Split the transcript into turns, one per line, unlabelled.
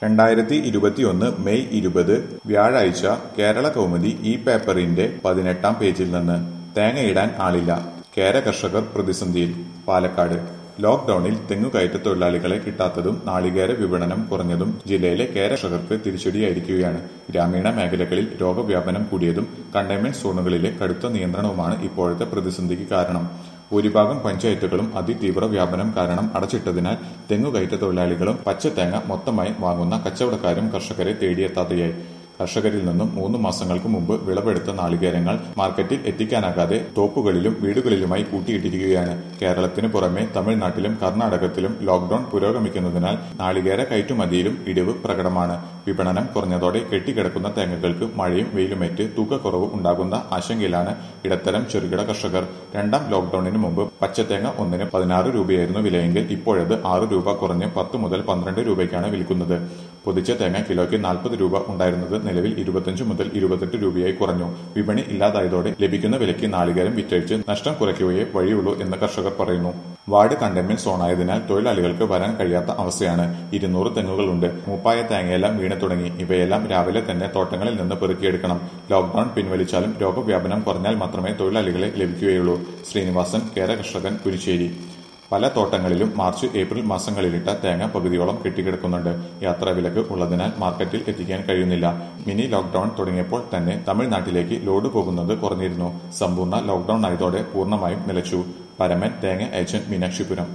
രണ്ടായിരത്തി ഇരുപത്തിയൊന്ന് മെയ് ഇരുപത് വ്യാഴാഴ്ച കേരള കൗമുദി ഈ പേപ്പറിന്റെ പതിനെട്ടാം പേജിൽ നിന്ന് തേങ്ങയിടാൻ ആളില്ല കേര കർഷകർ പ്രതിസന്ധിയിൽ പാലക്കാട് ലോക്ഡൌണിൽ തെങ്ങുകയറ്റ തൊഴിലാളികളെ കിട്ടാത്തതും നാളികേര വിപണനം കുറഞ്ഞതും ജില്ലയിലെ കേര കർഷകർക്ക് തിരിച്ചടിയായിരിക്കുകയാണ് ഗ്രാമീണ മേഖലകളിൽ രോഗവ്യാപനം കൂടിയതും കണ്ടെയ്ൻമെന്റ് സോണുകളിലെ കടുത്ത നിയന്ത്രണവുമാണ് ഇപ്പോഴത്തെ പ്രതിസന്ധിക്ക് കാരണം ഭൂരിഭാഗം പഞ്ചായത്തുകളും അതിതീവ്ര വ്യാപനം കാരണം അടച്ചിട്ടതിനാൽ തെങ്ങുകയറ്റ തൊഴിലാളികളും പച്ചത്തേങ്ങ മൊത്തമായി വാങ്ങുന്ന കച്ചവടക്കാരും കർഷകരെ തേടിയെത്താതെയായി കർഷകരിൽ നിന്നും മൂന്ന് മാസങ്ങൾക്ക് മുമ്പ് വിളവെടുത്ത നാളികേരങ്ങൾ മാർക്കറ്റിൽ എത്തിക്കാനാകാതെ തോപ്പുകളിലും വീടുകളിലുമായി കൂട്ടിയിട്ടിരിക്കുകയാണ് കേരളത്തിന് പുറമെ തമിഴ്നാട്ടിലും കർണാടകത്തിലും ലോക്ഡൌൺ പുരോഗമിക്കുന്നതിനാൽ നാളികേര കയറ്റുമതിയിലും ഇടിവ് പ്രകടമാണ് വിപണനം കുറഞ്ഞതോടെ കെട്ടിക്കിടക്കുന്ന തേങ്ങകൾക്ക് മഴയും വെയിലുമേറ്റ് തൂക്കക്കുറവ് ഉണ്ടാകുന്ന ആശങ്കയിലാണ് ഇടത്തരം ചെറുകിട കർഷകർ രണ്ടാം ലോക്ഡൌണിന് മുമ്പ് പച്ചത്തേങ്ങ ഒന്നിന് പതിനാറ് രൂപയായിരുന്നു വിലയെങ്കിൽ ഇപ്പോഴത് ആറ് രൂപ കുറഞ്ഞ് പത്ത് മുതൽ പന്ത്രണ്ട് രൂപയ്ക്കാണ് വിൽക്കുന്നത് പൊതിച്ച തേങ്ങ കിലോയ്ക്ക് നാൽപ്പത് രൂപ ഉണ്ടായിരുന്നത് നിലവിൽ ഇരുപത്തിയഞ്ച് മുതൽ ഇരുപത്തെട്ട് രൂപയായി കുറഞ്ഞു വിപണി ഇല്ലാതായതോടെ ലഭിക്കുന്ന വിലയ്ക്ക് നാളികേരം വിറ്റഴിച്ച് നഷ്ടം കുറയ്ക്കുകയേ വഴിയുള്ളൂ എന്ന് കർഷകർ പറയുന്നു വാർഡ് കണ്ടെയ്ൻമെന്റ് സോണായതിനാൽ തൊഴിലാളികൾക്ക് വരാൻ കഴിയാത്ത അവസ്ഥയാണ് ഇരുന്നൂറ് തെങ്ങുകളുണ്ട് മൂപ്പായ തേങ്ങയെല്ലാം വീണ് തുടങ്ങി ഇവയെല്ലാം രാവിലെ തന്നെ തോട്ടങ്ങളിൽ നിന്ന് പെറുക്കിയെടുക്കണം ലോക്ഡൌൺ പിൻവലിച്ചാലും രോഗവ്യാപനം കുറഞ്ഞാൽ മാത്രമേ തൊഴിലാളികളെ ലഭിക്കുകയുള്ളൂ ശ്രീനിവാസൻ കേര കർഷകൻ കുരിശ്ശേരി പല തോട്ടങ്ങളിലും മാർച്ച് ഏപ്രിൽ മാസങ്ങളിലിട്ട തേങ്ങ പകുതിയോളം കെട്ടിക്കിടക്കുന്നുണ്ട് യാത്രാ വിലക്ക് ഉള്ളതിനാൽ മാർക്കറ്റിൽ എത്തിക്കാൻ കഴിയുന്നില്ല മിനി ലോക്ഡൌൺ തുടങ്ങിയപ്പോൾ തന്നെ തമിഴ്നാട്ടിലേക്ക് ലോഡ് പോകുന്നത് കുറഞ്ഞിരുന്നു സമ്പൂർണ്ണ ലോക്ഡൌൺ ആയതോടെ പൂർണ്ണമായും നിലച്ചു പരമൻ തേങ്ങ ഏജന്റ് മീനാക്ഷിപുരം